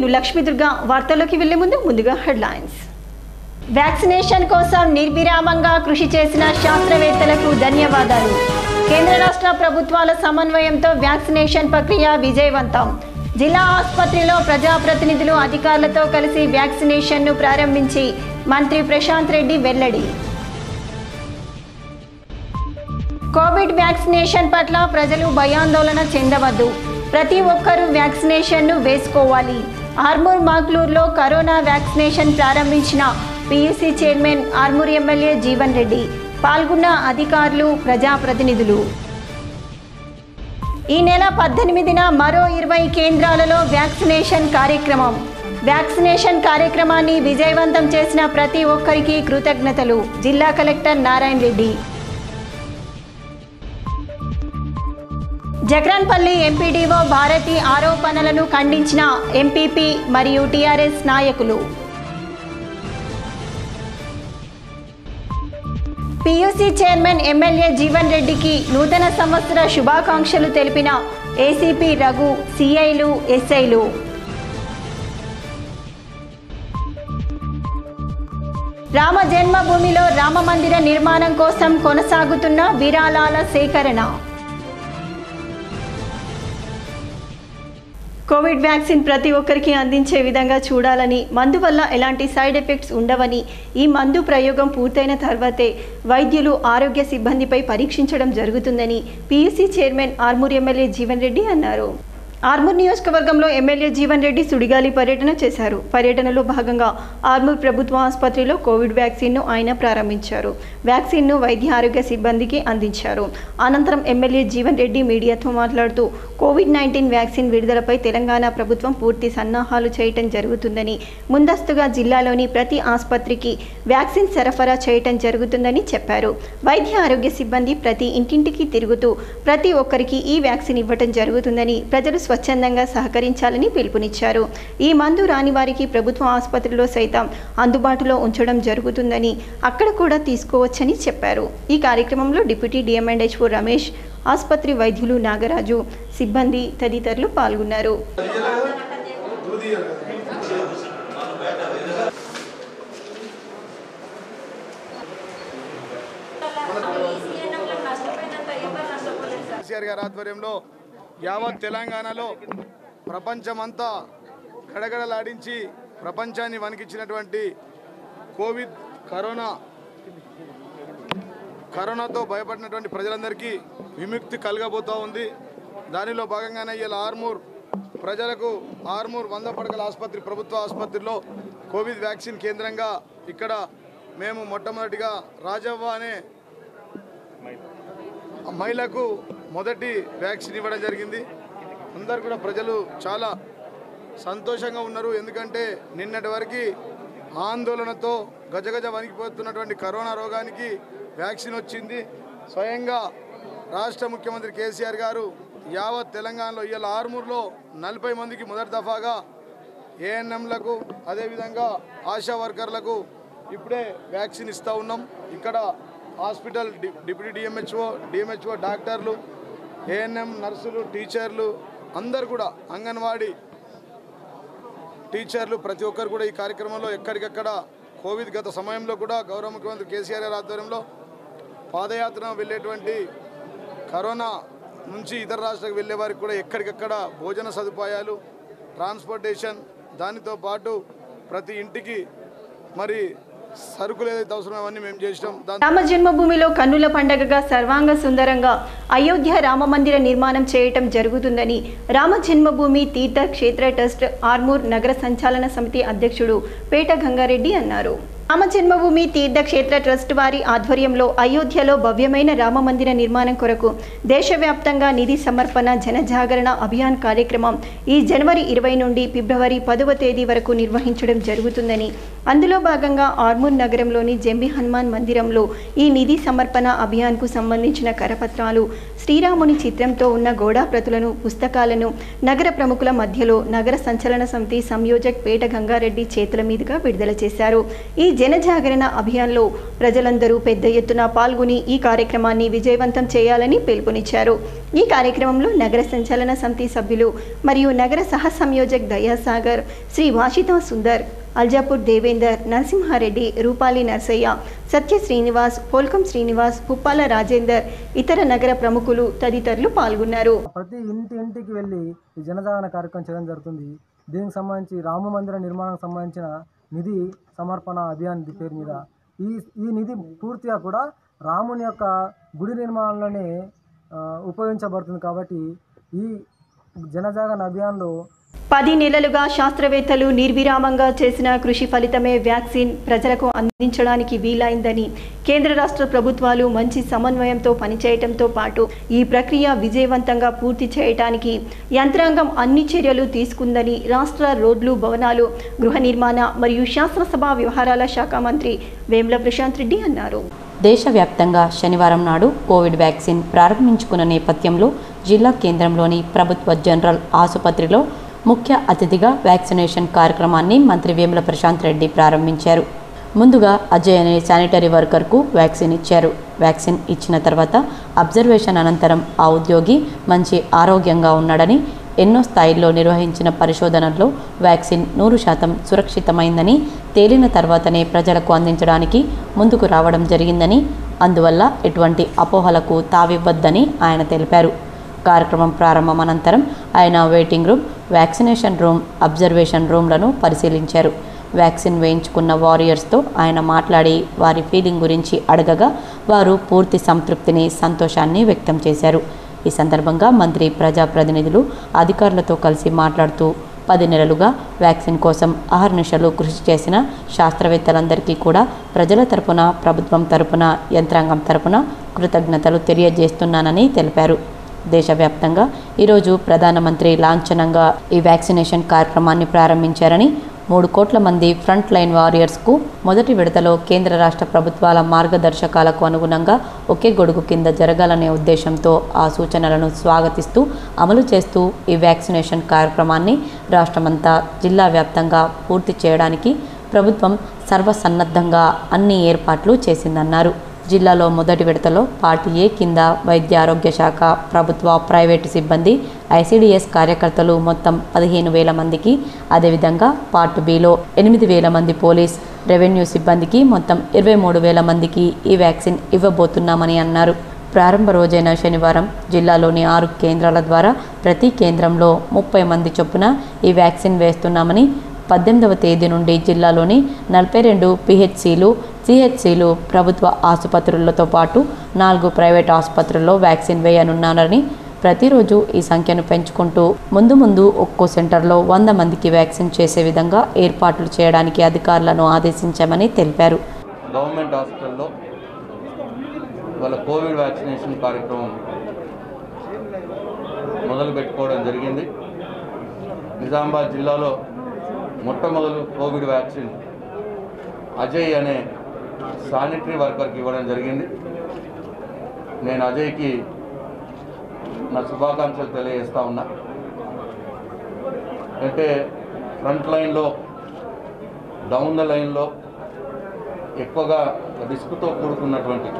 లక్ష్మీదుర్గ వార్తల్లోకి వెళ్లే ముందు ముందుగా హెడ్లైన్స్ వ్యాక్సినేషన్ కోసం నిర్విరామంగా కృషి చేసిన శాస్త్రవేత్తలకు ధన్యవాదాలు కేంద్ర రాష్ట్ర ప్రభుత్వాల సమన్వయంతో వ్యాక్సినేషన్ ప్రక్రియ విజయవంతం జిల్లా ఆసుపత్రిలో ప్రజాప్రతినిధులు అధికారులతో కలిసి వ్యాక్సినేషన్ను ప్రారంభించి మంత్రి ప్రశాంత్ రెడ్డి వెల్లడి కోవిడ్ వ్యాక్సినేషన్ పట్ల ప్రజలు భయాందోళన చెందవద్దు ప్రతి ఒక్కరూ వ్యాక్సినేషన్ను వేసుకోవాలి ఆర్మూర్ మాగ్లూరులో కరోనా వ్యాక్సినేషన్ ప్రారంభించిన PUC chairman Armoor MLA Jeevan Reddy పాల్గొన్న అధికారులు ప్రజాప్రతినిధులు ఈ నెల పద్దెనిమిదిన మరో ఇరవై కేంద్రాలలో వ్యాక్సినేషన్ కార్యక్రమం వ్యాక్సినేషన్ కార్యక్రమాన్ని విజయవంతం చేసిన ప్రతి ఒక్కరికి కృతజ్ఞతలు జిల్లా కలెక్టర్ నారాయణ రెడ్డి జగరాన్పల్లి ఎంపీడీఓ భారతి ఆరోపణలను ఖండించిన ఎంపీపీ మరియు టీఆర్ఎస్ నాయకులు పియూసీ చైర్మన్ ఎమ్మెల్యే జీవన్ రెడ్డికి నూతన సంవత్సర శుభాకాంక్షలు తెలిపిన ఏసీపీ రఘు సిఐలు ఎస్ఐలు రామ జన్మభూమిలో రామ మందిర నిర్మాణం కోసం కొనసాగుతున్న విరాళాల సేకరణ కోవిడ్ వ్యాక్సిన్ ప్రతి ఒక్కరికి అందించే విధంగా చూడాలని మందు వల్ల ఎలాంటి సైడ్ ఎఫెక్ట్స్ ఉండవని ఈ మందు ప్రయోగం పూర్తయిన తర్వాతే వైద్యులు ఆరోగ్య సిబ్బందిపై పరీక్షించడం జరుగుతుందని PUC chairman Armoor MLA Jeevan Reddy అన్నారు ఆర్మూర్ నియోజకవర్గంలో ఎమ్మెల్యే జీవన్ రెడ్డి సుడిగాలి పర్యటన చేశారు పర్యటనలో భాగంగా ఆర్మూర్ ప్రభుత్వ ఆసుపత్రిలో కోవిడ్ వ్యాక్సిన్ను ఆయన ప్రారంభించారు వ్యాక్సిన్ను వైద్య ఆరోగ్య సిబ్బందికి అందించారు అనంతరం ఎమ్మెల్యే జీవన్ రెడ్డి మీడియాతో మాట్లాడుతూ కోవిడ్ నైన్టీన్ వ్యాక్సిన్ విడుదలపై తెలంగాణ ప్రభుత్వం పూర్తి సన్నాహాలు చేయటం జరుగుతుందని ముందస్తుగా జిల్లాలోని ప్రతి ఆసుపత్రికి వ్యాక్సిన్ సరఫరా చేయటం జరుగుతుందని చెప్పారు వైద్య ఆరోగ్య సిబ్బంది ప్రతి ఇంటింటికి తిరుగుతూ ప్రతి ఒక్కరికి ఈ వ్యాక్సిన్ ఇవ్వటం జరుగుతుందని ప్రజలు స్వచ్ఛందంగా సహకరించాలని పిలుపునిచ్చారు ఈ మందు రాని వారికి ప్రభుత్వ ఆసుపత్రిలో సైతం అందుబాటులో ఉంచడం జరుగుతుందని అక్కడ కూడా తీసుకోవచ్చని చెప్పారు ఈ కార్యక్రమంలో డిప్యూటీ డిఎంఎండ్హెచ్ఓ రమేష్ ఆసుపత్రి వైద్యులు నాగరాజు సిబ్బంది తదితరులు పాల్గొన్నారు కేసీఆర్ గారి ఆధ్వర్యంలో యావత్ తెలంగాణలో ప్రపంచమంతా గడగడలాడించి ప్రపంచాన్ని వణికించినటువంటి కోవిడ్ కరోనా కరోనాతో భయపడినటువంటి ప్రజలందరికీ విముక్తి కలగబోతూ ఉంది దానిలో భాగంగానే ఇలా ఆర్మూర్ ప్రజలకు ఆర్మూర్ వంద పడకల ఆసుపత్రి ప్రభుత్వ ఆసుపత్రిలో కోవిడ్ వ్యాక్సిన్ కేంద్రంగా ఇక్కడ మేము మొట్టమొదటిగా రాజవ్వ అనే మహిళకు మొదటి వ్యాక్సిన్ ఇవ్వడం జరిగింది అందరు కూడా ప్రజలు చాలా సంతోషంగా ఉన్నారు ఎందుకంటే నిన్నటి వరకు ఆందోళనతో గజగజ వణికిపోతున్నటువంటి కరోనా రోగానికి వ్యాక్సిన్ వచ్చింది స్వయంగా రాష్ట్ర ముఖ్యమంత్రి కేసీఆర్ గారు యావత్ తెలంగాణలో ఇవాళ ఆరుమూరులో నలభై మందికి మొదటి దఫాగా ఏఎన్ఎంలకు అదేవిధంగా ఆశా వర్కర్లకు ఇప్పుడే వ్యాక్సిన్ ఇస్తూ ఉన్నాం ఇక్కడ hospital D deputy DMHO DMHO డాక్టర్లు ఏఎన్ఎం నర్సులు టీచర్లు అందరు కూడా అంగన్వాడీ టీచర్లు ప్రతి ఒక్కరు కూడా ఈ కార్యక్రమంలో ఎక్కడికక్కడ కోవిడ్ గత సమయంలో కూడా గౌరవ ముఖ్యమంత్రి కేసీఆర్ గారి ఆధ్వర్యంలో పాదయాత్ర వెళ్ళేటువంటి కరోనా నుంచి ఇతర రాష్ట్రాలకు వెళ్ళే వారికి కూడా ఎక్కడికక్కడ భోజన సదుపాయాలు ట్రాన్స్పోర్టేషన్ దానితో పాటు ప్రతి ఇంటికి మరి సరుకులు ఏదైతే అవసరమో అవన్నీ మేము చేసినాం దాని రామ జన్మభూమిలో కన్నుల పండగగా సర్వాంగ సుందరంగా అయోధ్య రామ మందిర నిర్మాణం చేయటం జరుగుతుందని రామ జన్మభూమి తీర్థ క్షేత్ర ట్రస్ట్ ఆర్మూర్ నగర సంచాలన సమితి అధ్యక్షుడు పేట గంగారెడ్డి అన్నారు రామ జన్మభూమి తీర్థ క్షేత్ర ట్రస్ట్ వారి ఆధ్వర్యంలో అయోధ్యలో భవ్యమైన రామ మందిర నిర్మాణం కొరకు దేశవ్యాప్తంగా నిధి సమర్పణ జనజాగరణ అభియాన్ కార్యక్రమం ఈ జనవరి ఇరవై నుండి ఫిబ్రవరి పదవ తేదీ వరకు నిర్వహించడం జరుగుతుందని అందులో భాగంగా ఆర్మూర్ నగరంలోని జంబి హనుమాన్ మందిరంలో ఈ నిధి సమర్పణ అభియాన్కు సంబంధించిన కరపత్రాలు శ్రీరాముని చిత్రంతో ఉన్న గోడా ప్రతులను పుస్తకాలను నగర ప్రముఖుల మధ్యలో నగర సంచలన సమితి సంయోజక్ పేట గంగారెడ్డి చేతుల మీదుగా విడుదల చేశారు ఈ జనజాగరణ అభియాన్లో ప్రజలందరూ పెద్ద ఎత్తున పాల్గొని ఈ కార్యక్రమాన్ని విజయవంతం చేయాలని పిలుపునిచ్చారు ఈ కార్యక్రమంలో నగర సంచలన సమితి సభ్యులు మరియు నగర సహ సంయోజక్ దయాసాగర్ శ్రీ వాషితా సుందర్ అల్జాపూర్ దేవేందర్ నరసింహారెడ్డి రూపాలి నర్సయ్య సత్య శ్రీనివాస్ పోల్కం శ్రీనివాస్ పుప్పాల రాజేందర్ ఇతర నగర ప్రముఖులు తదితరులు పాల్గొన్నారు ప్రతి ఇంటి ఇంటికి వెళ్ళి ఈ జనజాగరణ కార్యక్రమం చేయడం జరుగుతుంది దీనికి సంబంధించి రామ మందిర నిర్మాణానికి సంబంధించిన నిధి సమర్పణ అభియాన్ ఇది పేరు మీద ఈ ఈ నిధి పూర్తిగా కూడా రాముని యొక్క గుడి నిర్మాణంలోనే ఆ, ఉపయోగించబడుతుంది కాబట్టి ఈ జనజాగరణ అభియాన్లో పది నెలలుగా శాస్త్రవేత్తలు నిర్విరామంగా చేసిన కృషి ఫలితమే వ్యాక్సిన్ ప్రజలకు అందించడానికి వీలైందని కేంద్ర రాష్ట్ర ప్రభుత్వాలు మంచి సమన్వయంతో పనిచేయటంతో పాటు ఈ ప్రక్రియ విజయవంతంగా పూర్తి చేయటానికి యంత్రాంగం అన్ని చర్యలు తీసుకుందని రాష్ట్ర రోడ్లు భవనాలు గృహ నిర్మాణ మరియు శాసనసభ వ్యవహారాల శాఖ మంత్రి వేముల ప్రశాంత్ రెడ్డి అన్నారు దేశవ్యాప్తంగా శనివారం నాడు కోవిడ్ వ్యాక్సిన్ ప్రారంభించుకున్న నేపథ్యంలో జిల్లా కేంద్రంలోని ప్రభుత్వ జనరల్ ఆసుపత్రిలో ముఖ్య అతిథిగా వ్యాక్సినేషన్ కార్యక్రమాన్ని మంత్రి వేముల ప్రశాంత్ రెడ్డి ప్రారంభించారు ముందుగా అజయ్ అనే శానిటరీ వర్కర్కు వ్యాక్సిన్ ఇచ్చారు వ్యాక్సిన్ ఇచ్చిన తర్వాత అబ్జర్వేషన్ అనంతరం ఆ ఉద్యోగి మంచి ఆరోగ్యంగా ఉన్నాడని ఎన్నో స్థాయిల్లో నిర్వహించిన పరిశోధనల్లో వ్యాక్సిన్ నూరు శాతం సురక్షితమైందని తేలిన తర్వాతనే ప్రజలకు అందించడానికి ముందుకు రావడం జరిగిందని అందువల్ల ఎటువంటి అపోహలకు తావివ్వద్దని ఆయన తెలిపారు కార్యక్రమం ప్రారంభం అనంతరం ఆయన waiting room vaccination room observation రూమ్లను పరిశీలించారు వ్యాక్సిన్ వేయించుకున్న వారియర్స్తో ఆయన మాట్లాడి వారి ఫీలింగ్ గురించి అడగగా వారు పూర్తి సంతృప్తిని సంతోషాన్ని వ్యక్తం చేశారు ఈ సందర్భంగా మంత్రి ప్రజాప్రతినిధులు అధికారులతో కలిసి మాట్లాడుతూ పది నెలలుగా వ్యాక్సిన్ కోసం అహర్నిశలు కృషి చేసిన శాస్త్రవేత్తలందరికీ కూడా ప్రజల తరపున ప్రభుత్వం తరపున యంత్రాంగం తరపున కృతజ్ఞతలు తెలియజేస్తున్నానని తెలిపారు దేశవ్యాప్తంగా ఈరోజు ప్రధానమంత్రి లాంఛనంగా ఈ వ్యాక్సినేషన్ కార్యక్రమాన్ని ప్రారంభించారని మూడు కోట్ల మంది ఫ్రంట్ లైన్ వారియర్స్కు మొదటి విడతలో కేంద్ర రాష్ట్ర ప్రభుత్వాల మార్గదర్శకాలకు అనుగుణంగా ఒకే గొడుగు కింద జరగాలనే ఉద్దేశంతో ఆ సూచనలను స్వాగతిస్తూ అమలు చేస్తూ ఈ వ్యాక్సినేషన్ కార్యక్రమాన్ని రాష్ట్రమంతా జిల్లా వ్యాప్తంగా పూర్తి చేయడానికి ప్రభుత్వం సర్వసన్నద్ధంగా అన్ని ఏర్పాట్లు చేసిందన్నారు జిల్లాలో మొదటి విడతలో పార్టీ ఏ కింద వైద్య ఆరోగ్య శాఖ ప్రభుత్వ ప్రైవేటు సిబ్బంది ఐసీడీఎస్ కార్యకర్తలు మొత్తం పదిహేను వేల మందికి అదేవిధంగా పార్ట్ బిలో ఎనిమిది వేల మంది పోలీస్ రెవెన్యూ సిబ్బందికి మొత్తం ఇరవై మూడు వేల మందికి ఈ వ్యాక్సిన్ ఇవ్వబోతున్నామని అన్నారు ప్రారంభ రోజైన శనివారం జిల్లాలోని ఆరు కేంద్రాల ద్వారా ప్రతి కేంద్రంలో ముప్పై మంది చొప్పున ఈ వ్యాక్సిన్ వేస్తున్నామని పద్దెనిమిదవ తేదీ నుండి జిల్లాలోని నలభై రెండు పిహెచ్సిలు సిహెచ్సిలు ప్రభుత్వ ఆసుపత్రులతో పాటు నాలుగు ప్రైవేట్ ఆసుపత్రుల్లో వ్యాక్సిన్ వేయనున్నారని ప్రతిరోజు ఈ సంఖ్యను పెంచుకుంటూ ముందు ముందు ఒక్కో సెంటర్లో వంద మందికి వ్యాక్సిన్ చేసే విధంగా ఏర్పాట్లు చేయడానికి అధికారులను ఆదేశించామని తెలిపారు గవర్నమెంట్ హాస్పిటల్లో వాళ్ళ కోవిడ్ వ్యాక్సినేషన్ కార్యక్రమం మొదలు పెట్టుకోవడం జరిగింది నిజామాబాద్ జిల్లాలో మొట్టమొదలు కోవిడ్ వ్యాక్సిన్ అజయ్ అనే శానిటరీ వర్కర్కి ఇవ్వడం జరిగింది నేను అజయ్కి నా శుభాకాంక్షలు తెలియజేస్తా ఉన్నా అంటే ఫ్రంట్ లైన్లో డౌన్ ద లైన్లో ఎక్కువగా రిస్క్తో కూడుకున్నటువంటి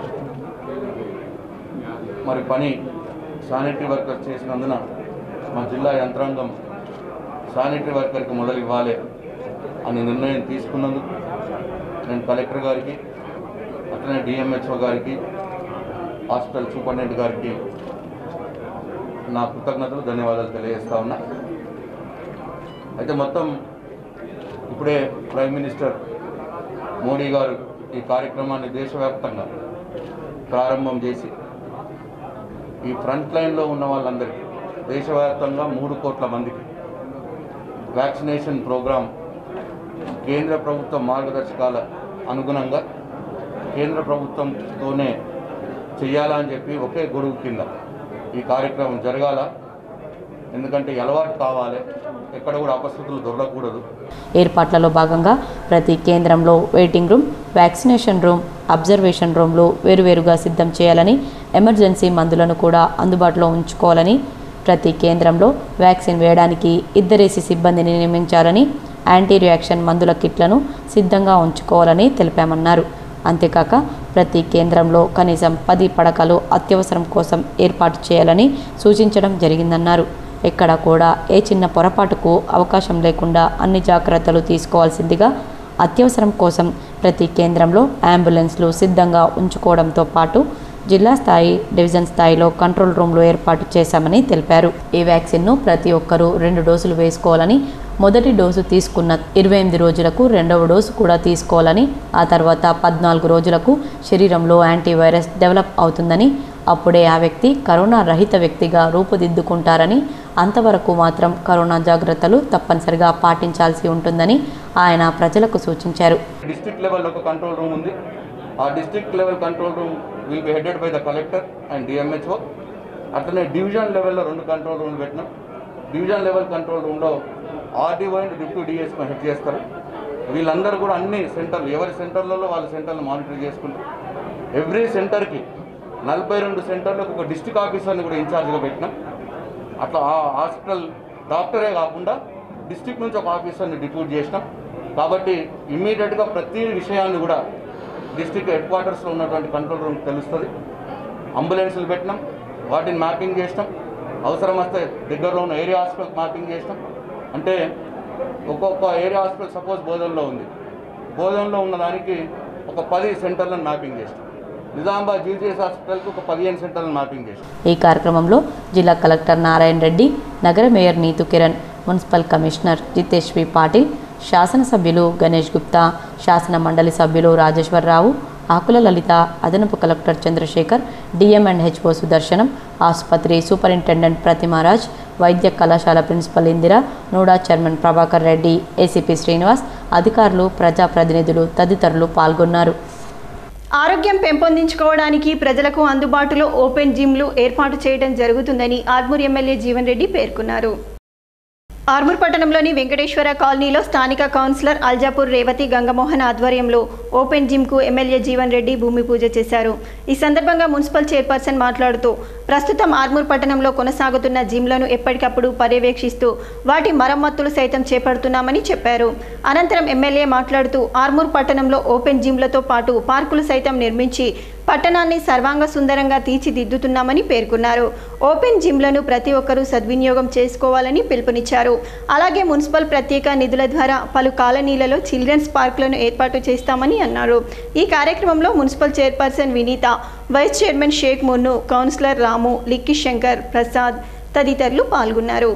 మరి పని శానిటరీ వర్కర్ చేసినందున మా జిల్లా యంత్రాంగం శానిటరీ వర్కర్కి మొదలు ఇవ్వాలి అనే నిర్ణయం తీసుకున్నందుకు నేను కలెక్టర్ గారికి అట్లనే డిఎంహెచ్ఓ గారికి హాస్పిటల్ సూపరింటెండెంట్ గారికి నా కృతజ్ఞతలు ధన్యవాదాలు తెలియజేస్తా ఉన్నా అయితే మొత్తం ఇప్పుడే ప్రైమ్ మినిస్టర్ మోడీ గారు ఈ కార్యక్రమాన్ని దేశవ్యాప్తంగా ప్రారంభం చేసి ఈ ఫ్రంట్ లైన్లో ఉన్న వాళ్ళందరికీ దేశవ్యాప్తంగా మూడు కోట్ల మందికి వ్యాక్సినేషన్ ప్రోగ్రాం కేంద్ర ప్రభుత్వ మార్గదర్శకాల అనుగుణంగా కేంద్ర ప్రభుత్వంతోనే చెయ్యాలని చెప్పి ఒకే గొడుగు కింద ఈ కార్యక్రమం జరగాల ఎందుకంటే ఈ అలవాటు కావాలి ఎక్కడ కూడా అపశృతులు దొరకకూడదు ఏర్పాట్లలో భాగంగా ప్రతి కేంద్రంలో waiting room vaccination room observation రూమ్లు వేరువేరుగా సిద్ధం చేయాలని ఎమర్జెన్సీ మందులను కూడా అందుబాటులో ఉంచుకోవాలని ప్రతి కేంద్రంలో వ్యాక్సిన్ వేయడానికి ఇద్దరేసి సిబ్బందిని నియమించాలని యాంటీ రియాక్షన్ మందుల కిట్లను సిద్ధంగా ఉంచుకోవాలని తెలిపామన్నారు అంతేకాక ప్రతి కేంద్రంలో కనీసం పది పడకలు అత్యవసరం కోసం ఏర్పాటు చేయాలని సూచించడం జరిగిందన్నారు ఎక్కడ కూడా ఏ చిన్న పొరపాటుకు అవకాశం లేకుండా అన్ని జాగ్రత్తలు తీసుకోవాల్సిందిగా అత్యవసరం కోసం ప్రతి కేంద్రంలో అంబులెన్స్లు సిద్ధంగా ఉంచుకోవడంతో పాటు జిల్లా స్థాయి డివిజన్ స్థాయిలో కంట్రోల్ రూమ్లు ఏర్పాటు చేశామని తెలిపారు ఈ వ్యాక్సిన్ను ప్రతి ఒక్కరూ రెండు డోసులు వేసుకోవాలని మొదటి డోసు తీసుకున్న ఇరవై ఎనిమిది రోజులకు రెండవ డోసు కూడా తీసుకోవాలని ఆ తర్వాత పద్నాలుగు రోజులకు శరీరంలో యాంటీవైరస్ డెవలప్ అవుతుందని అప్పుడే ఆ వ్యక్తి కరోనా రహిత వ్యక్తిగా రూపుదిద్దుకుంటారని అంతవరకు మాత్రం కరోనా జాగ్రత్తలు తప్పనిసరిగా పాటించాల్సి ఉంటుందని ఆయన ప్రజలకు సూచించారు డిస్ట్రిక్ట్ లెవెల్ ఒక కంట్రోల్ రూమ్ ఉంది ఆ district level control room will be headed by the collector and DMHO అట్లనే డివిజన్ లెవెల్లో రెండు కంట్రోల్ రూమ్లు పెట్టినాం డివిజన్ లెవెల్ కంట్రోల్ రూమ్లో RDO and deputy DSP head చేస్తారు వీళ్ళందరూ కూడా అన్ని సెంటర్లు ఎవరి సెంటర్లలో వాళ్ళ సెంటర్లు మానిటర్ చేసుకుంటారు ఎవ్రీ సెంటర్కి నలభై రెండు సెంటర్లకు ఒక డిస్ట్రిక్ట్ ఆఫీసర్ని కూడా ఇన్ఛార్జ్గా పెట్టినాం అట్లా ఆ హాస్పిటల్ డాక్టరే కాకుండా డిస్ట్రిక్ట్ నుంచి ఒక ఆఫీసర్ని డిప్యూట్ చేసినాం కాబట్టి ఇమ్మీడియట్గా ప్రతి విషయాన్ని కూడా డిస్ట్రిక్ట్ హెడ్ క్వార్టర్స్లో ఉన్నటువంటి కంట్రోల్ రూమ్ తెలుస్తుంది అంబులెన్సులు పెట్టినాం వాటిని మ్యాపింగ్ చేసినాం అవసరం వస్తే దగ్గరలో ఉన్న ఏరియా హాస్పిటల్ మ్యాపింగ్ చేసినాం అంటే ఒక్కొక్క ఏరియా హాస్పిటల్ సపోజ్ బోధనలో ఉంది బోధనలో ఉన్న దానికి ఒక పది సెంటర్లను మ్యాపింగ్ చేసినాం నిజామాబాద్ జీజీఎస్ హాస్పిటల్కి ఒక పదిహేను సెంటర్లను మ్యాపింగ్ చేసినాం ఈ కార్యక్రమంలో జిల్లా కలెక్టర్ నారాయణ రెడ్డి నగర mayor Neetu Kiran municipal commissioner Jitesh V Patil శాసనసభ్యులు గణేష్ గుప్తా శాసన మండలి సభ్యులు రాజేశ్వరరావు ఆకుల లలిత అదనపు collector Chandrashekar DM and HO Sudarshanam ఆసుపత్రి సూపరింటెండెంట్ ప్రతిమారాజ్ వైద్య కళాశాల principal Indira NUDA chairman Prabhakar Reddy ACP Srinivas అధికారులు ప్రజాప్రతినిధులు తదితరులు పాల్గొన్నారు ఆరోగ్యం పెంపొందించుకోవడానికి ప్రజలకు అందుబాటులో ఓపెన్ జిమ్లు ఏర్పాటు చేయడం జరుగుతుందని ఆర్మూర్ ఎమ్మెల్యే జీవన్ రెడ్డి పేర్కొన్నారు ఆర్మూర్ పట్టణంలోని వెంకటేశ్వర కాలనీలో స్థానిక కౌన్సిలర్ అల్జాపూర్ రేవతి గంగమోహన్ ఆధ్వర్యంలో ఓపెన్ జిమ్కు ఎమ్మెల్యే జీవన్ రెడ్డి భూమి పూజ చేశారు ఈ సందర్భంగా మున్సిపల్ చైర్పర్సన్ మాట్లాడుతూ ప్రస్తుతం ఆర్మూర్ పట్టణంలో కొనసాగుతున్న జిమ్లను ఎప్పటికప్పుడు పర్యవేక్షిస్తూ వాటి మరమ్మతులు సైతం చేపడుతున్నామని చెప్పారు అనంతరం ఎమ్మెల్యే మాట్లాడుతూ ఆర్మూర్ పట్టణంలో ఓపెన్ జిమ్లతో పాటు పార్కులు సైతం నిర్మించి పట్టణాన్ని సర్వాంగ సుందరంగా తీర్చిదిద్దుతున్నామని పేర్కొన్నారు ఓపెన్ జిమ్లను ప్రతి ఒక్కరూ సద్వినియోగం చేసుకోవాలని పిలుపునిచ్చారు అలాగే మున్సిపల్ ప్రత్యేక నిధుల ద్వారా పలు కాలనీలలో చిల్డ్రన్స్ పార్కులను ఏర్పాటు చేస్తామని అన్నారు ఈ కార్యక్రమంలో municipal chairperson Vineetha vice chairman Sheikh Munnu councillor Ramu Likki Shankar Prasad తదితరులు పాల్గొన్నారు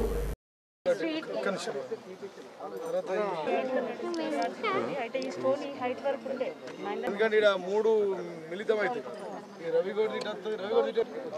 ఎందుకంటే ఇక్కడ మూడు మిళితం అవుతాయి ఈ రవి గోడి ఇటు వస్తుంది, రవి గోడి ఇటు వస్తుంది.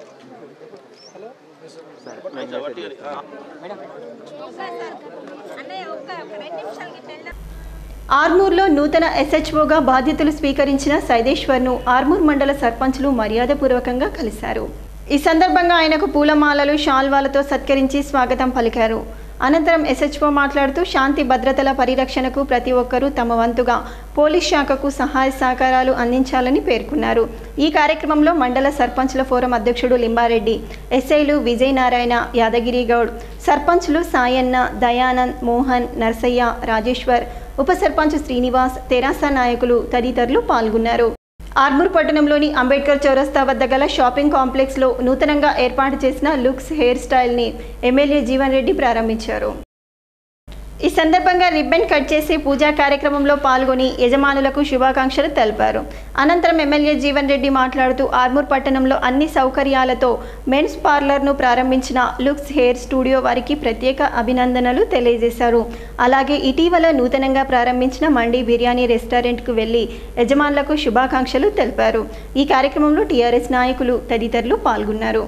ఆర్మూర్లో నూతన ఎస్హెచ్ఓగా బాధ్యతలు స్వీకరించిన సైదేశ్వర్ను ఆర్మూర్ మండల సర్పంచ్లు మర్యాదపూర్వకంగా కలిశారు ఈ సందర్భంగా ఆయనకు పూలమాలలు షాల్వాలతో సత్కరించి స్వాగతం పలికారు అనంతరం ఎస్హెచ్ఓ మాట్లాడుతూ శాంతి భద్రతల పరిరక్షణకు ప్రతి ఒక్కరూ తమ వంతుగా పోలీస్ శాఖకు సహాయ సహకారాలు అందించాలని పేర్కొన్నారు ఈ కార్యక్రమంలో మండల సర్పంచ్ల ఫోరం అధ్యక్షుడు లింబారెడ్డి ఎస్ఐలు విజయ్ నారాయణ యాదగిరి గౌడ్ సర్పంచ్లు సాయన్న దయానంద్ మోహన్ నర్సయ్య రాజేశ్వర్ ఉప సర్పంచ్ శ్రీనివాస్ తెరాస నాయకులు తదితరులు పాల్గొన్నారు ఆర్మూర్ పట్టణంలోని అంబేద్కర్ చౌరస్తా వద్ద గల షాపింగ్ కాంప్లెక్స్లో నూతనంగా ఏర్పాటు చేసిన లుక్స్ హెయిర్ స్టైల్ని ఎమ్మెల్యే జీవన్ రెడ్డి ప్రారంభించారు ఈ సందర్భంగా రిబ్బన్ కట్ చేసి పూజా కార్యక్రమంలో పాల్గొని యజమానులకు శుభాకాంక్షలు తెలిపారు అనంతరం ఎమ్మెల్యే జీవన్ రెడ్డి మాట్లాడుతూ ఆర్మూర్ పట్టణంలో అన్ని సౌకర్యాలతో మెన్స్ పార్లర్ను ప్రారంభించిన లుక్స్ హెయిర్ స్టూడియో వారికి ప్రత్యేక అభినందనలు తెలియజేశారు అలాగే ఇటీవల నూతనంగా ప్రారంభించిన మండి బిర్యానీ రెస్టారెంట్కు వెళ్లి యజమానులకు శుభాకాంక్షలు తెలిపారు ఈ కార్యక్రమంలో టీఆర్ఎస్ నాయకులు తదితరులు పాల్గొన్నారు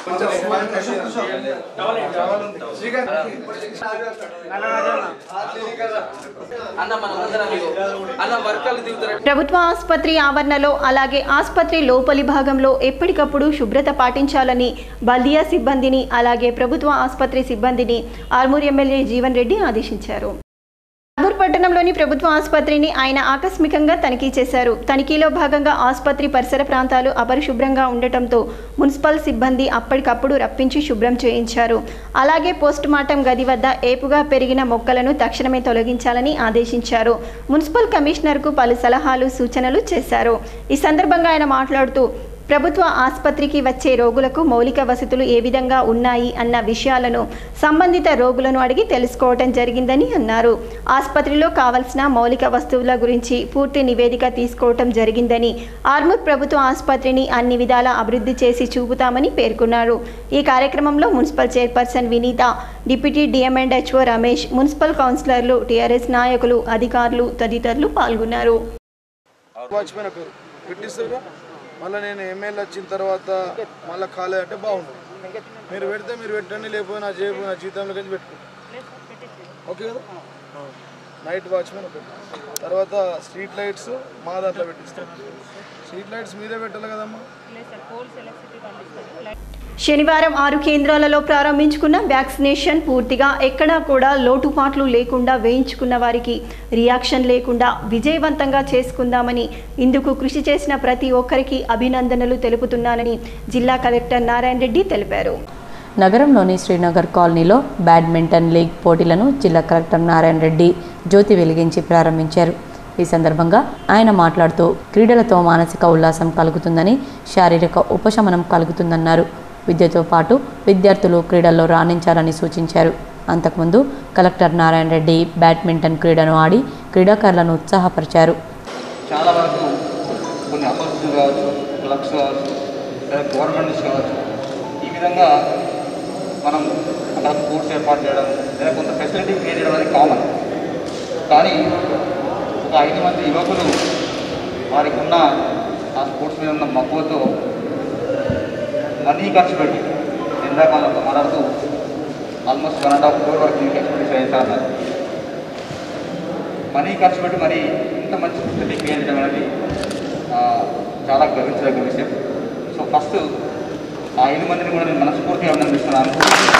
అన్న మన ముందర మీకు అన్న వర్కర్లు దిగుతారు ప్రభుత్వ ఆసుపత్రి ఆవరణలో అలాగే ఆసుపత్రి లోపలి భాగంలో ఎప్పటికప్పుడు శుభ్రత పాటించాలని బల్దియా సిబ్బందిని అలాగే ప్రభుత్వ ఆసుపత్రి సిబ్బందిని ఆర్మూర్ ఎమ్మెల్యే జీవన్ రెడ్డి ఆదేశించారు ఆర్మూర్ పట్టణంలోని ప్రభుత్వ ఆసుపత్రిని ఆయన ఆకస్మికంగా తనిఖీ చేశారు తనిఖీలో భాగంగా ఆసుపత్రి పరిసర ప్రాంతాలు అపరిశుభ్రంగా ఉండటంతో మున్సిపల్ సిబ్బంది అప్పటికప్పుడు రప్పించి శుభ్రం చేయించారు అలాగే పోస్ట్ మార్టం గది వద్ద ఏపుగా పెరిగిన మొక్కలను తక్షణమే తొలగించాలని ఆదేశించారు మున్సిపల్ కమిషనర్కు పలు సలహాలు సూచనలు చేశారు ఈ సందర్భంగా ఆయన మాట్లాడుతూ ప్రభుత్వ ఆసుపత్రికి వచ్చే రోగులకు మౌలిక వసతులు ఏ విధంగా ఉన్నాయి అన్న విషయాలను సంబంధిత రోగులను అడిగి తెలుసుకోవటం జరిగిందని అన్నారు ఆసుపత్రిలో కావలసిన మౌలిక వస్తువుల గురించి పూర్తి నివేదిక తీసుకోవటం జరిగిందని ఆర్మూర్ ప్రభుత్వ ఆసుపత్రిని అన్ని విధాల అభివృద్ధి చేసి చూపుతామని పేర్కొన్నారు ఈ కార్యక్రమంలో municipal chairperson Vineetha deputy DM and HO Ramesh municipal కౌన్సిలర్లు టీఆర్ఎస్ నాయకులు అధికారులు తదితరులు పాల్గొన్నారు వాచ్మెన్ పేరు పెట్టిస్తారు మళ్ళీ నేను ఎమ్మెల్యే వచ్చిన తర్వాత మళ్ళీ ఖాళీ అంటే బాగుంటుంది మీరు పెడితే మీరు పెట్టండి లేకపోతే నా జేబు నా జీతంలోకి వెళ్ళి పెట్టుకుంటాం ఓకే కదా నైట్ వాచ్మెన్ ఒకటి తర్వాత స్ట్రీట్ లైట్స్ మా దాంట్లో పెట్టిస్తాం స్ట్రీట్ లైట్స్ మీరే పెట్టాలి కదమ్మా శనివారం ఆరు కేంద్రాలలో ప్రారంభించుకున్న వ్యాక్సినేషన్ పూర్తిగా ఎక్కడా కూడా లోటుపాట్లు లేకుండా వేయించుకున్న వారికి రియాక్షన్ లేకుండా విజయవంతంగా చేసుకుందామని ఇందుకు కృషి చేసిన ప్రతి ఒక్కరికి అభినందనలు తెలుపుతున్నానని జిల్లా కలెక్టర్ నారాయణ రెడ్డి తెలిపారు నగరంలోని శ్రీనగర్ కాలనీలో బ్యాడ్మింటన్ లీగ్ పోటీలను జిల్లా కలెక్టర్ నారాయణ రెడ్డి జ్యోతి వెలిగించి ప్రారంభించారు ఈ సందర్భంగా ఆయన మాట్లాడుతూ క్రీడలతో మానసిక ఉల్లాసం కలుగుతుందని శారీరక ఉపశమనం కలుగుతుందన్నారు విద్యతో పాటు విద్యార్థులు క్రీడల్లో రాణించాలని సూచించారు అంతకుముందు కలెక్టర్ నారాయణ రెడ్డి బ్యాడ్మింటన్ క్రీడను ఆడి క్రీడాకారులను ఉత్సాహపరిచారు చాలా వరకు కొన్ని అసోసియేషన్ కావచ్చు క్లబ్స్ కావచ్చు లేదా గవర్నమెంట్ నుంచి కావచ్చు ఈ విధంగా మనం అక్కడ కోర్స్ ఏర్పాటు చేయడం లేదా కొంత ఫెసిలిటీ క్రియేట్ చేయడం అనేది కామన్ కానీ ఒక ఐదు మంది యువకులు వారికి ఉన్న ఆ స్పోర్ట్స్ మీద ఉన్న మక్కువతో మనీ ఖర్చు పెట్టి ఇందాక వాళ్ళతో మాట్లాడుతూ almost one and half crore వరకు దీనికి ఎక్స్పెండిచర్ అవుతారన్నారు మనీ ఖర్చు పెట్టి మరి ఇంత మంచి ఫెసిలిటీ క్రియేట్ చేయడం అనేది ఆ, చాలా గర్వించదగ్గ విషయం సో ఫస్ట్ ఆ ఐదు మందిని కూడా నేను మనస్ఫూర్తిగా అభినందిస్తున్నాను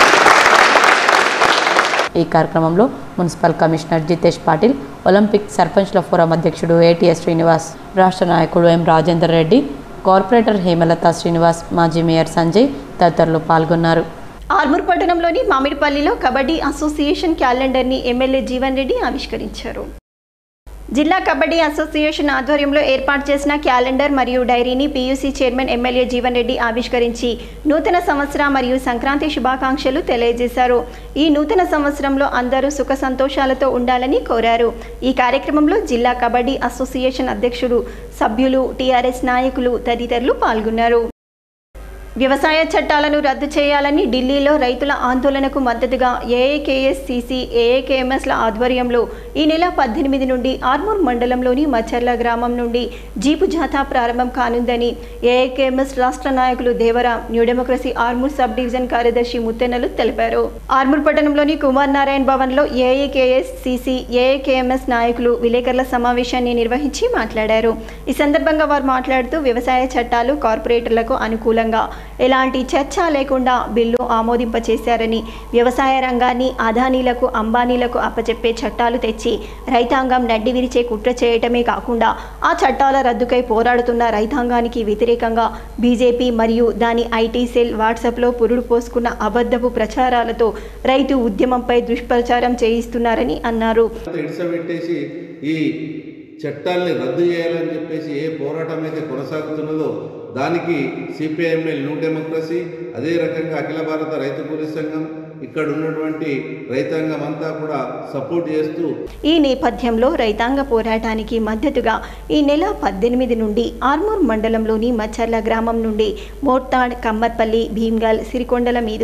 ఈ కార్యక్రమంలో municipal commissioner Jitesh Patil Olympic సర్పంచ్ల ఫోరం అధ్యక్షుడు ఏటీఎస్ శ్రీనివాస్ రాష్ట్ర నాయకుడు ఎం రాజేందర్ రెడ్డి కార్పొరేటర్ హేమలత శ్రీనివాస్ మాజీ మేయర్ సంజయ్ తదితరులు పాల్గొన్నారు ఆర్మూర్ పట్టణంలోని మామిడిపల్లిలో కబడ్డీ అసోసియేషన్ క్యాలెండర్ని ఎమ్మెల్యే జీవన్ రెడ్డి ఆవిష్కరించారు జిల్లా కబడ్డీ అసోసియేషన్ ఆధ్వర్యంలో ఏర్పాటు చేసిన క్యాలెండర్ మరియు డైరీని PUC chairman MLA Jeevan Reddy ఆవిష్కరించి నూతన సంవత్సర మరియు సంక్రాంతి శుభాకాంక్షలు తెలియజేశారు ఈ నూతన సంవత్సరంలో అందరూ సుఖ సంతోషాలతో ఉండాలని కోరారు ఈ కార్యక్రమంలో జిల్లా కబడ్డీ అసోసియేషన్ అధ్యక్షుడు సభ్యులు టీఆర్ఎస్ నాయకులు తదితరులు పాల్గొన్నారు వ్యవసాయ చట్టాలను రద్దు చేయాలని ఢిల్లీలో రైతుల ఆందోళనకు మద్దతుగా ఏఏకేఎస్సిసి ఏఏకేఎంఎస్ల ఆధ్వర్యంలో ఈ నెల పద్దెనిమిది నుండి ఆర్మూర్ మండలంలోని మచ్చర్ల గ్రామం నుండి జీపు జాథా ప్రారంభం కానుందని ఏఏకేఎంఎస్ రాష్ట్ర నాయకులు Devaram New Democracy Armoor sub division కార్యదర్శి ముత్తెన్నలు తెలిపారు ఆర్మూర్ పట్టణంలోని కుమార్ నారాయణ భవన్లో ఏఏకేఎస్సిసి ఏఏకేఎంఎస్ నాయకులు విలేకరుల సమావేశాన్ని నిర్వహించి మాట్లాడారు ఈ సందర్భంగా వారు మాట్లాడుతూ వ్యవసాయ చట్టాలు కార్పొరేటర్లకు అనుకూలంగా ఎలాంటి చర్చ లేకుండా బిల్లు ఆమోదింపచేశారని వ్యవసాయ రంగాన్ని అదానీలకు అంబానీలకు అప్పచెప్పే చట్టాలు తెచ్చి రైతాంగం నడ్డి విరిచే కుట్ర చేయటమే కాకుండా ఆ చట్టాల రద్దుకై పోరాడుతున్న రైతాంగానికి వ్యతిరేకంగా బీజేపీ మరియు దాని ఐటీ సెల్ వాట్సాప్లో పురుడు పోసుకున్న అబద్ధపు ప్రచారాలతో రైతు ఉద్యమంపై దుష్ప్రచారం చేయిస్తున్నారని అన్నారు ఇడిసబెట్టేసి ఈ చట్టాల్ని రద్దు చేయాలని చెప్పేసి ఏ పోరాటం అయితే కొనసాగుతున్నదో దానికి సిపిఐఎంఎల్ న్యూ డెమోక్రసీ అదే రకంగా అఖిల భారత రైతు కూలీ సంఘం ఇక్కడ ఉన్నటువంటి రైతాంగం అంతా కూడా సపోర్ట్ చేస్తూ ఈ నేపథ్యంలో రైతాంగ పోరాటానికి మద్దతుగా ఈ నెల పద్దెనిమిది నుండి ఆర్మూర్ మండలంలోని మచ్చర్ల గ్రామం నుండి మోర్తాడ్ కమ్మర్పల్లి భీమ్గల్ సిరికొండల మీదుగా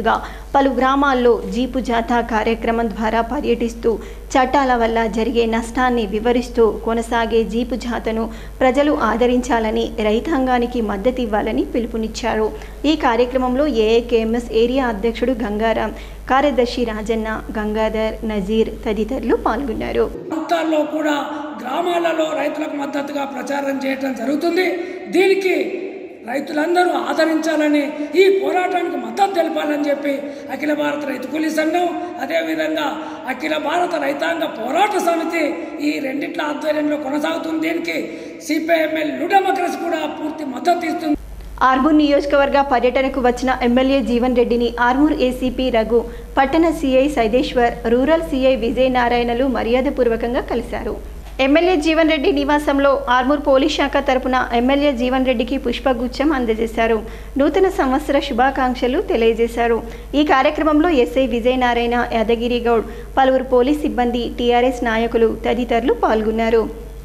పలు గ్రామాల్లో జీపు జాథా కార్యక్రమం ద్వారా పర్యటిస్తూ చట్టాల వల్ల జరిగే నష్టాన్ని వివరిస్తూ కొనసాగే జీపు జాతను ప్రజలు ఆదరించాలని రైతాంగానికి మద్దతు ఇవ్వాలని పిలుపునిచ్చారు ఈ కార్యక్రమంలో ఏఏకేఎంఎస్ ఏరియా అధ్యక్షుడు గంగారాం కార్యదర్శి రాజన్న గంగాధర్ నజీర్ తదితరులు పాల్గొన్నారు ప్రాంతాల్లో కూడా గ్రామాలలో రైతులకు మద్దతుగా ప్రచారం చేయటం జరుగుతుంది దీనికి రైతులందరూ ఆదరించాలని ఈ పోరాటానికి మద్దతు తెలపాలని చెప్పి అఖిల భారత రైతు కూలీ సంఘం అదేవిధంగా అఖిల భారత రైతాంగ పోరాట సమితి ఈ రెండిట్ల ఆధ్వర్యంలో కొనసాగుతుంది దీనికి సిపిఐఎంఎల్ డెమోక్రసీ కూడా పూర్తి మద్దతు ఇస్తుంది ఆర్మూర్ నియోజకవర్గ పర్యటనకు వచ్చిన ఎమ్మెల్యే జీవన్ రెడ్డిని ఆర్మూర్ ఏసీపీ రఘు పట్టణ CI Saideshwar rural CI Vijay నారాయణలు మర్యాదపూర్వకంగా కలిశారు ఎమ్మెల్యే జీవన్ రెడ్డి నివాసంలో ఆర్మూర్ పోలీస్ శాఖ తరపున ఎమ్మెల్యే జీవన్ రెడ్డికి పుష్పగుచ్చం అందజేశారు నూతన సంవత్సర శుభాకాంక్షలు తెలియజేశారు ఈ కార్యక్రమంలో ఎస్ఐ విజయ్ నారాయణ యాదగిరి గౌడ్ పలువురు పోలీస్ సిబ్బంది టీఆర్ఎస్ నాయకులు తదితరులు పాల్గొన్నారు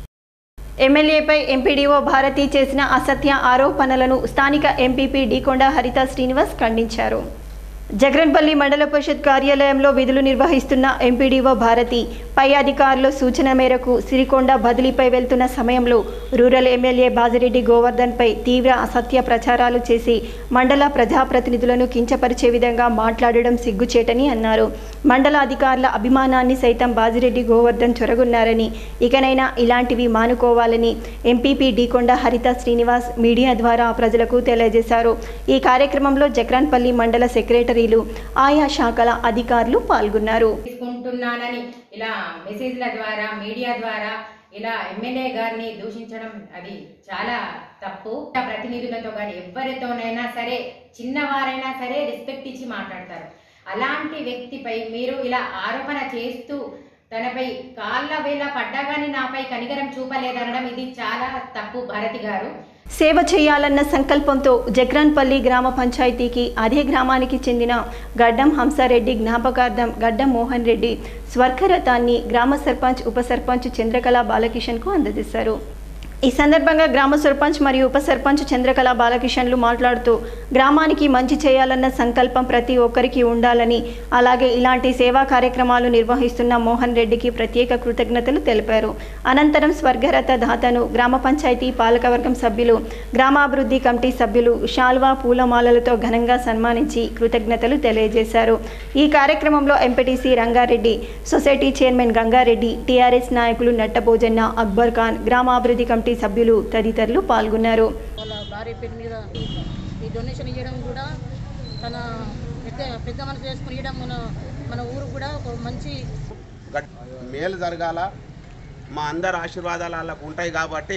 ఎమ్మెల్యేపై ఎంపీడీఓ భారతి చేసిన అసత్య ఆరోపణలను స్థానిక ఎంపీపీ డీకొండ హరిత శ్రీనివాస్ ఖండించారు జగరన్పల్లి మండల పరిషత్ కార్యాలయంలో విధులు నిర్వహిస్తున్న ఎంపీడీఓ భారతి పై అధికారుల సూచన మేరకు సిరికొండ బదిలీపై వెళ్తున్న సమయంలో రూరల్ ఎమ్మెల్యే బాజిరెడ్డి గోవర్ధన్పై తీవ్ర అసత్య ప్రచారాలు చేసి మండల ప్రజాప్రతినిధులను కించపరిచే విధంగా మాట్లాడడం సిగ్గుచేటని అన్నారు మండల అధికారుల అభిమానాన్ని సైతం బాజిరెడ్డి గోవర్ధన్ చొరగొన్నారని ఇకనైనా ఇలాంటివి మానుకోవాలని ఎంపీపీ డీకొండ హరిత శ్రీనివాస్ మీడియా ద్వారా ప్రజలకు తెలియజేశారు ఈ కార్యక్రమంలో జక్రాన్పల్లి మండల సెక్రటరీలు ఆయా శాఖల అధికారులు పాల్గొన్నారు తీసుకుంటున్నానని ఇలా మెసేజ్ల ద్వారా మీడియా ద్వారా ఇలా ఎమ్మెల్యే గారిని దూషించడం అది చాలా తప్పు ప్రతినిధులతో కానీ ఎవరితోనైనా సరే చిన్నవారైనా సరే రెస్పెక్ట్ ఇచ్చి మాట్లాడతారు అలాంటి వ్యక్తిపై మీరు ఇలా ఆరోపణ చేస్తూ తనపై కాళ్ళ వేళ పడ్డా కానీ నాపై కనికరం చూపలేదనడం ఇది చాలా తప్పు భారతి గారు సేవ చేయాలన్న సంకల్పంతో జగ్రాన్పల్లి గ్రామ పంచాయతీకి అదే గ్రామానికి చెందిన గడ్డం హంసారెడ్డి జ్ఞాపకార్థం గడ్డం మోహన్ రెడ్డి స్వర్గరథాన్ని గ్రామ సర్పంచ్ ఉప సర్పంచ్ చంద్రకళ బాలకిషన్కు అందజేశారు ఈ సందర్భంగా గ్రామ సర్పంచ్ మరియు ఉప సర్పంచ్ చంద్రకళ బాలకిషన్లు మాట్లాడుతూ గ్రామానికి మంచి చేయాలన్న సంకల్పం ప్రతి ఒక్కరికి ఉండాలని అలాగే ఇలాంటి సేవా కార్యక్రమాలు నిర్వహిస్తున్న మోహన్ రెడ్డికి ప్రత్యేక కృతజ్ఞతలు తెలిపారు అనంతరం స్వర్గరథ దాతను గ్రామ పంచాయతీ పాలకవర్గం సభ్యులు గ్రామాభివృద్ధి కమిటీ సభ్యులు షాల్వా పూలమాలలతో ఘనంగా సన్మానించి కృతజ్ఞతలు తెలియజేశారు ఈ కార్యక్రమంలో MPTC Rangareddy society chairman Gangareddy TRS నాయకులు నట్టభోజన్న అక్బర్ ఖాన్ గ్రామాభివృద్ధి కమిటీ సభ్యులు తదితరులు పాల్గొన్నారు వాళ్ళ భార్య పేరు మీద ఈ డొనేషన్ ఇవ్వడం కూడా తన పెద్ద పెద్ద మనసు చేసుకుని ఇవ్వడం మన మన ఊరు కూడా ఒక మంచి గట్- మేలు జరగాల మా అందరి ఆశీర్వాదాలు వాళ్ళకు ఉంటాయి కాబట్టి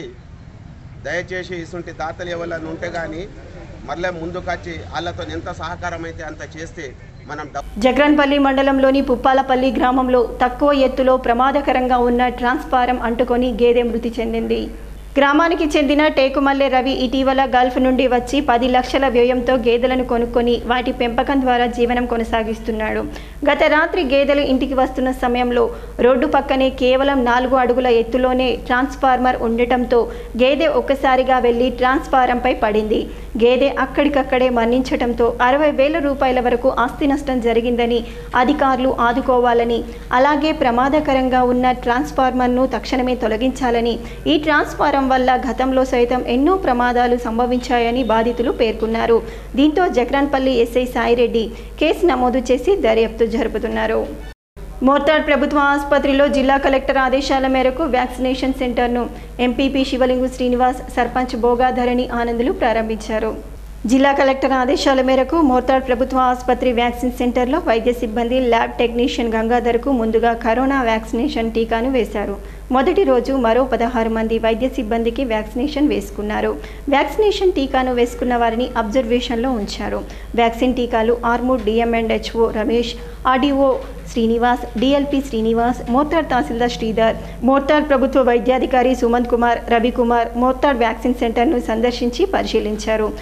దయచేసి ఇటువంటి దాతలు ఎవరైనా ఉంటే కానీ మళ్ళీ ముందుకొచ్చి వాళ్ళతో ఎంత సహకారం అయితే అంత చేస్తే మనం డబ్బు జగ్రన్పల్లి మండలంలోని పుప్పాలపల్లి గ్రామంలో తక్కువ ఎత్తులో ప్రమాదకరంగా ఉన్న ట్రాన్స్ఫారం అంటుకొని గేదె మృతి చెందింది గ్రామానికి చెందిన టేకుమల్లె రవి ఇటీవల గల్ఫ్ నుండి వచ్చి పది లక్షల వ్యయంతో గేదెలను కొనుక్కొని వాటి పెంపకం ద్వారా జీవనం కొనసాగిస్తున్నాడు గత రాత్రి గేదెలు ఇంటికి వస్తున్న సమయంలో రోడ్డు పక్కనే కేవలం నాలుగు అడుగుల ఎత్తులోనే ట్రాన్స్ఫార్మర్ ఉండటంతో గేదె ఒక్కసారిగా వెళ్లి ట్రాన్స్ఫారంపై పడింది గేదె అక్కడికక్కడే మరణించటంతో అరవై వేల రూపాయల వరకు ఆస్తి నష్టం జరిగిందని అధికారులు ఆదుకోవాలని అలాగే ప్రమాదకరంగా ఉన్న ట్రాన్స్ఫార్మర్ను తక్షణమే తొలగించాలని ఈ ట్రాన్స్ఫారం వల్ల గతంలో సైతం ఎన్నో ప్రమాదాలు సంభవించాయని బాధితులు పేర్కొన్నారు దీంతో జక్రాన్పల్లి ఎస్ఐ సాయిరెడ్డి కేసు నమోదు చేసి దర్యాప్తు జరుపుతున్నారు మోర్తాడ్ ప్రభుత్వ ఆసుపత్రిలో జిల్లా కలెక్టర్ ఆదేశాల మేరకు వ్యాక్సినేషన్ సెంటర్ను ఎంపీపీ శివలింగు శ్రీనివాస్ సర్పంచ్ బోగాధరణి ఆనందులు ప్రారంభించారు జిల్లా కలెక్టర్ ఆదేశాల మేరకు మోర్తాడ్ ప్రభుత్వ ఆసుపత్రి వ్యాక్సిన్ సెంటర్లో వైద్య సిబ్బంది ల్యాబ్ టెక్నీషియన్ గంగాధర్కు ముందుగా కరోనా వ్యాక్సినేషన్ టీకాను వేశారు మొదటి రోజు మరో పదహారు మంది వైద్య సిబ్బందికి వ్యాక్సినేషన్ వేసుకున్నారు వ్యాక్సినేషన్ టీకాను వేసుకున్న వారిని అబ్జర్వేషన్లో ఉంచారు వ్యాక్సిన్ టీకాలు Armoor DM and HO Ramesh RDO Srinivas DLP Srinivas Mortad tahsildar Sridhar Mortad ప్రభుత్వ వైద్యాధికారి సుమంత్ కుమార్ రవికుమార్ మోర్తాడ్ వ్యాక్సిన్ సెంటర్ను సందర్శించి పరిశీలించారు ఈ సందర్భంగా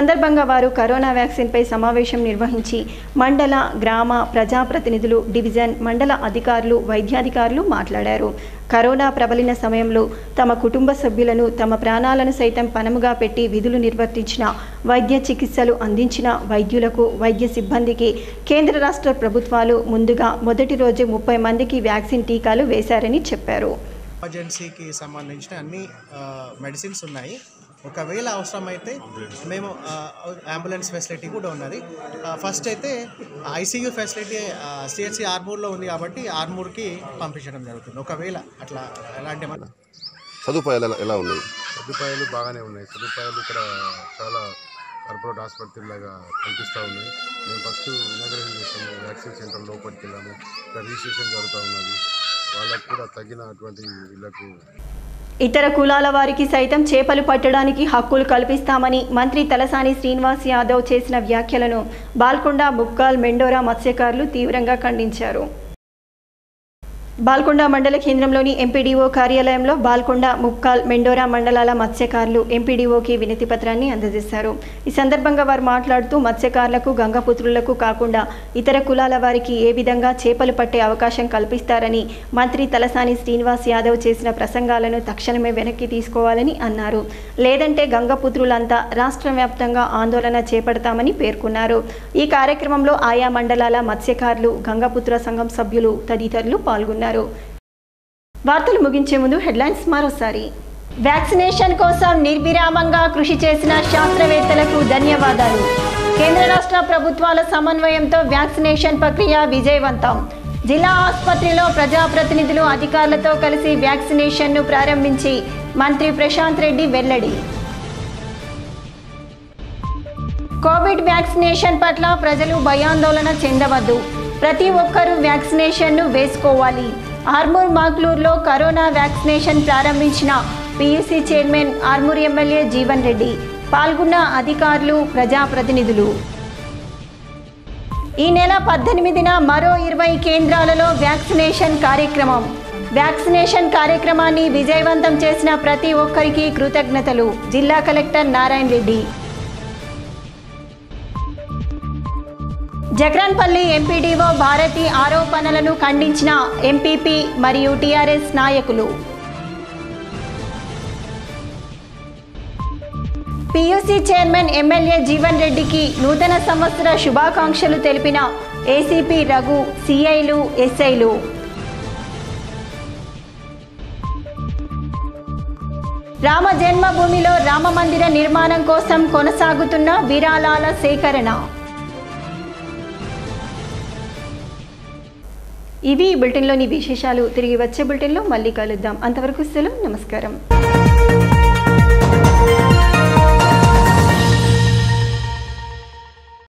సందర్భంగా వారు కరోనా వ్యాక్సిన్పై సమావేశం నిర్వహించి మండల గ్రామ ప్రజాప్రతినిధులు డివిజన్ మండల అధికారులు వైద్యాధికారులు మాట్లాడారు కరోనా ప్రబలిన సమయంలో తమ కుటుంబ సభ్యులను తమ ప్రాణాలను సైతం పనముగా పెట్టి విధులు నిర్వర్తించిన వైద్య చికిత్సలు అందించిన వైద్యులకు వైద్య సిబ్బందికి కేంద్ర రాష్ట్ర ప్రభుత్వాలు ముందుగా మొదటి రోజు ముప్పై మందికి వ్యాక్సిన్ టీకాలు వేశారని చెప్పారు ఎమర్జెన్సీకి సంబంధించిన అన్ని మెడిసిన్స్ ఉన్నాయి ఒకవేళ అవసరమైతే మేము అంబులెన్స్ ఫెసిలిటీ కూడా ఉన్నది ఫస్ట్ అయితే ఐసీయూ ఫెసిలిటీ సిహెచ్సి ఆర్మూర్లో ఉంది కాబట్టి ఆర్మూర్కి పంపించడం జరుగుతుంది ఒకవేళ అట్లా ఎలాంటి మన సదుపాయాలు ఎలా- ఎలా ఉన్నాయి సదుపాయాలు బాగానే ఉన్నాయి సదుపాయాలు ఇక్కడ చాలా కార్పొరేట్ ఆసుపత్రిలాగా కనిపిస్తూ ఉన్నాయి మేము ఫస్ట్ ఇనాగ్రేషన్ చేసాము వ్యాక్సిన్ సెంటర్ లోపలికి వెళ్ళాము ఇక్కడ రిజిస్ట్రేషన్ జరుగుతూ ఉన్నది వాళ్ళకు కూడా తగినటువంటి వీళ్ళకు ఇతర కులాల వారికి సైతం చేపలు పట్టడానికి హక్కులు కల్పిస్తామని మంత్రి తలసాని శ్రీనివాస్ యాదవ్ చేసిన వ్యాఖ్యలను బాల్కొండ ముక్కాల్ మెండోరా మత్స్యకారులు తీవ్రంగా ఖండించారు బాల్కొండ మండల కేంద్రంలోని ఎంపీడీఓ కార్యాలయంలో బాల్కొండ ముక్కాల్ మెండోరా మండలాల మత్స్యకారులు ఎంపీడీఓకి వినతి పత్రాన్ని అందజేశారు ఈ సందర్భంగా వారు మాట్లాడుతూ మత్స్యకారులకు గంగపుత్రులకు కాకుండా ఇతర కులాల వారికి ఏ విధంగా చేపలు పట్టే అవకాశం కల్పిస్తారని మంత్రి తలసాని శ్రీనివాస్ యాదవ్ చేసిన ప్రసంగాలను తక్షణమే వెనక్కి తీసుకోవాలని అన్నారు లేదంటే గంగపుత్రులంతా రాష్ట్ర వ్యాప్తంగా ఆందోళన చేపడతామని పేర్కొన్నారు ఈ కార్యక్రమంలో ఆయా మండలాల మత్స్యకారులు గంగపుత్ర సంఘం సభ్యులు తదితరులు పాల్గొన్నారు వార్తలు ముగించే ముందు హెడ్లైన్స్ మరోసారి వ్యాక్సినేషన్ కోసం నిర్విరామంగా కృషి చేసిన శాస్త్రవేత్తలకు ధన్యవాదాలు కేంద్ర రాష్ట్ర ప్రభుత్వాల సమన్వయంతో వ్యాక్సినేషన్ ప్రక్రియ విజయవంతం జిల్లా ఆసుపత్రిలో ప్రజాప్రతినిధులు అధికారులతో కలిసి వ్యాక్సినేషన్ను ప్రారంభించి మంత్రి ప్రశాంత్ రెడ్డి వెల్లడి కోవిడ్ వ్యాక్సినేషన్ పట్ల ప్రజలు భయాందోళన చెందవద్దు ప్రతి ఒక్కరూ వ్యాక్సినేషన్ను వేసుకోవాలి ఆర్మూర్ మాక్లూర్లో కరోనా వ్యాక్సినేషన్ ప్రారంభించిన PUC chairman Armoor MLA Jeevan Reddy పాల్గొన్న అధికారులు ప్రజాప్రతినిధులు ఈ నెల పద్దెనిమిదిన మరో ఇరవై కేంద్రాలలో వ్యాక్సినేషన్ కార్యక్రమం వ్యాక్సినేషన్ కార్యక్రమాన్ని విజయవంతం చేసిన ప్రతి ఒక్కరికి కృతజ్ఞతలు జిల్లా కలెక్టర్ నారాయణ రెడ్డి జగ్రాన్పల్లి ఎంపీడీఓ భారతి ఆరోపణలను ఖండించిన ఎంపీపీ మరియు టీఆర్ఎస్ నాయకులు పీయూసీ చైర్మన్ ఎమ్మెల్యే జీవన్ రెడ్డికి నూతన సంవత్సర శుభాకాంక్షలు తెలిపిన ఏసీపీ రఘు సిఐలు ఎస్ఐలు రామ జన్మభూమిలో రామ మందిర నిర్మాణం కోసం కొనసాగుతున్న విరాళాల సేకరణ ఇవి ఈ బులెటిన్లోని విశేషాలు తిరిగి వచ్చే బులెటిన్లో మళ్ళీ కలుద్దాం అంతవరకు సెలవు నమస్కారం